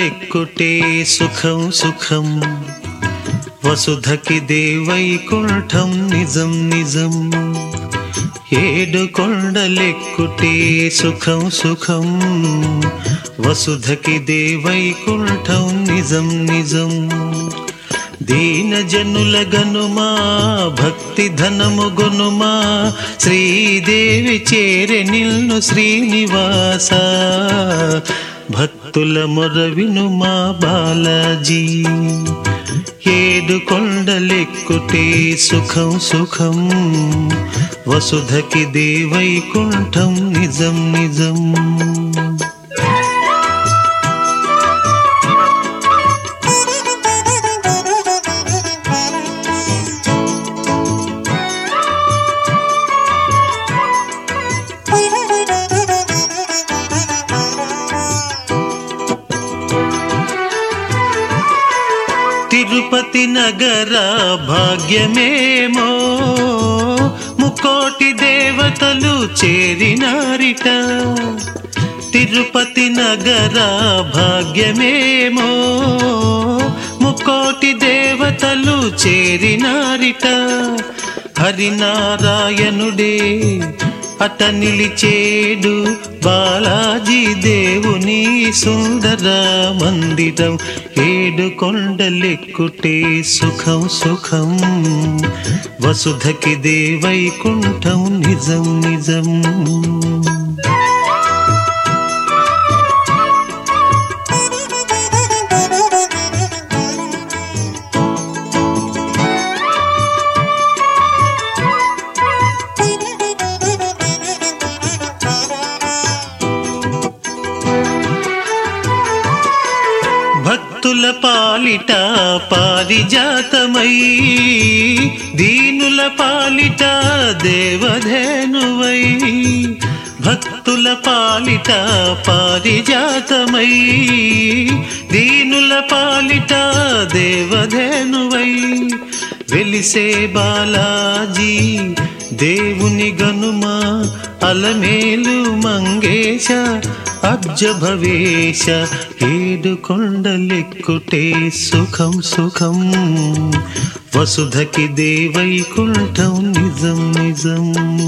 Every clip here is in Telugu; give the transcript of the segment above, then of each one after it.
కొండలెక్కుటే సుఖం సుఖం వసుధకి దేవైకుంఠం నిజం నిజం ఏడు కొండలెక్కుటే సుఖం సుఖం వసుధకి దేవైకుంఠం నిజం నిజం దీన జనుల గనుమా భక్తి ధనము గొనుమా శ్రీదేవి చేరె నిల్ను శ్రీనివాస భక్తుల మొర వినుమా బాలాజీ ఏడు కొండలెక్కుటే సుఖం సుఖం వసుధకి దేవైకుంఠం నిజం నిజం తిరుపతి నగర భాగ్యమేమో ముకోటి దేవతలు చేరినారిట తిరుపతి నగర భాగ్యమేమో ముకోటి దేవతలు చేరినారిట హరినారాయణుడే అట నిలిచేడు బాలాజీ దేవుని సుందర మందిరం ఏడు కొండలెక్కుటే సుఖం సుఖం వసుధకి దేవైకుంఠం నిజం నిజం భక్తుల పాలిట పారిజాతమై దీనుల పాలిట దేవధేనువై భక్తుల పాలిట పారిజాతమై దీనుల పాలిట దేవధేనువై వెలిసే బాలాజీ దేవుని గనుమా అలమేలు మంగేశ అబ్జ భవేశ ఏడు కొండలెక్కుటే సుఖం సుఖం వసుధకి దేవైకుంఠం నిజం నిజం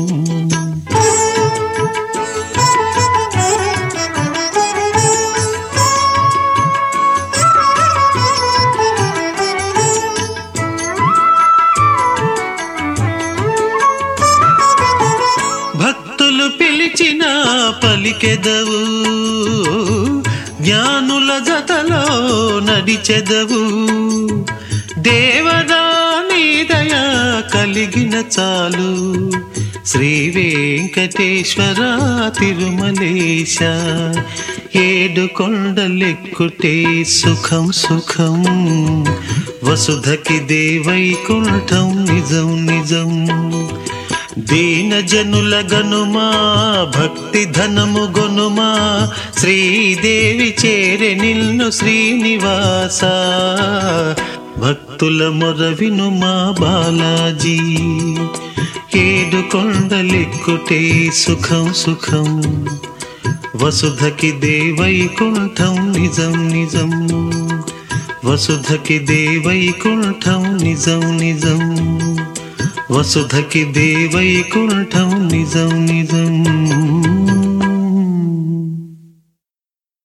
భక్తులు పిలిచిన పలికెదవు జ్ఞానుల జతలో నడిచెదవు దేవరాని దయ కలిగిన చాలు శ్రీ వెంకటేశ్వర తిరుమలేశ ఏడు కొండలెక్కుటే సుఖం సుఖం వసుధకి దేవైకుంఠం నిజం నిజం దీన జనుల గనుమా భక్తి ధనము గొనుమా శ్రీదేవి చేరె నిల్ను శ్రీనివాస భక్తుల మొర వినుమా బాలాజీ ఏడు కొండలెక్కుటే సుఖం సుఖం వసుధకి దేవైకుంఠం నిజం నిజం వసుధకి దేవైకుంఠం నిజం నిజం వసుధకి దేవైకుంఠం నిజం నిజం